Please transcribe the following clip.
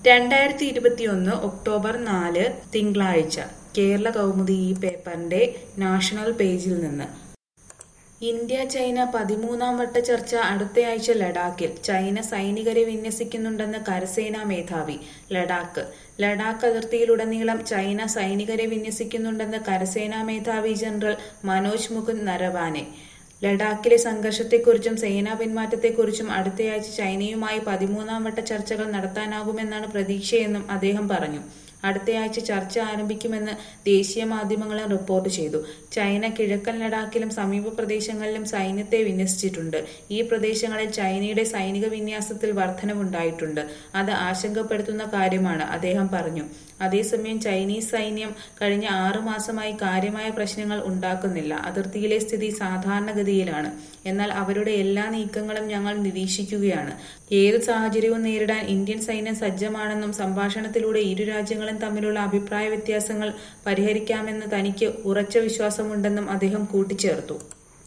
രണ്ടായിരത്തി ഇരുപത്തിയൊന്ന് ഒക്ടോബർ നാല് തിങ്കളാഴ്ച കേരള കൗമുദി ഈ പേപ്പറിന്റെ നാഷണൽ പേജിൽ നിന്ന് ഇന്ത്യ ചൈന പതിമൂന്നാം വട്ട ചർച്ച അടുത്തയാഴ്ച ലഡാക്കിൽ ചൈന സൈനികരെ വിന്യസിക്കുന്നുണ്ടെന്ന് കരസേനാ മേധാവി ലഡാക്ക് ലഡാക്ക് അതിർത്തിയിലുടനീളം ചൈന സൈനികരെ വിന്യസിക്കുന്നുണ്ടെന്ന് കരസേനാ മേധാവി ജനറൽ മനോജ് മുകുന്ദ് നരവാനെ ലഡാക്കിലെ സംഘർഷത്തെക്കുറിച്ചും സേനാ പിന്മാറ്റത്തെക്കുറിച്ചും അടുത്തയാഴ്ച ചൈനയുമായി പതിമൂന്നാം വട്ട ചർച്ചകൾ നടത്താനാകുമെന്നാണ് പ്രതീക്ഷയെന്നും അദ്ദേഹം പറഞ്ഞു അടുത്തയാഴ്ച ചർച്ച ആരംഭിക്കുമെന്ന് ദേശീയ മാധ്യമങ്ങളും റിപ്പോർട്ട് ചെയ്തു ചൈന കിഴക്കൻ ലഡാക്കിലും സമീപ പ്രദേശങ്ങളിലും സൈന്യത്തെ വിന്യസിച്ചിട്ടുണ്ട് ഈ പ്രദേശങ്ങളിൽ ചൈനയുടെ സൈനിക വിന്യാസത്തിൽ വർധനവുണ്ടായിട്ടുണ്ട് അത് ആശങ്കപ്പെടുത്തുന്ന കാര്യമാണ് അദ്ദേഹം പറഞ്ഞു അതേസമയം ചൈനീസ് സൈന്യം കഴിഞ്ഞ ആറു മാസമായി കാര്യമായ പ്രശ്നങ്ങൾ ഉണ്ടാക്കുന്നില്ല അതിർത്തിയിലെ സ്ഥിതി സാധാരണഗതിയിലാണ് എന്നാൽ അവരുടെ എല്ലാ നീക്കങ്ങളും ഞങ്ങൾ നിരീക്ഷിക്കുകയാണ് ഏതു സാഹചര്യവും നേരിടാൻ ഇന്ത്യൻ സൈന്യം സജ്ജമാണെന്നും സംഭാഷണത്തിലൂടെ ഇരു രാജ്യങ്ങളും തമ്മിലുള്ള അഭിപ്രായ വ്യത്യാസങ്ങൾ പരിഹരിക്കാമെന്ന് തനിക്ക് ഉറച്ച വിശ്വാസമുണ്ടെന്നും അദ്ദേഹം കൂട്ടിച്ചേർത്തു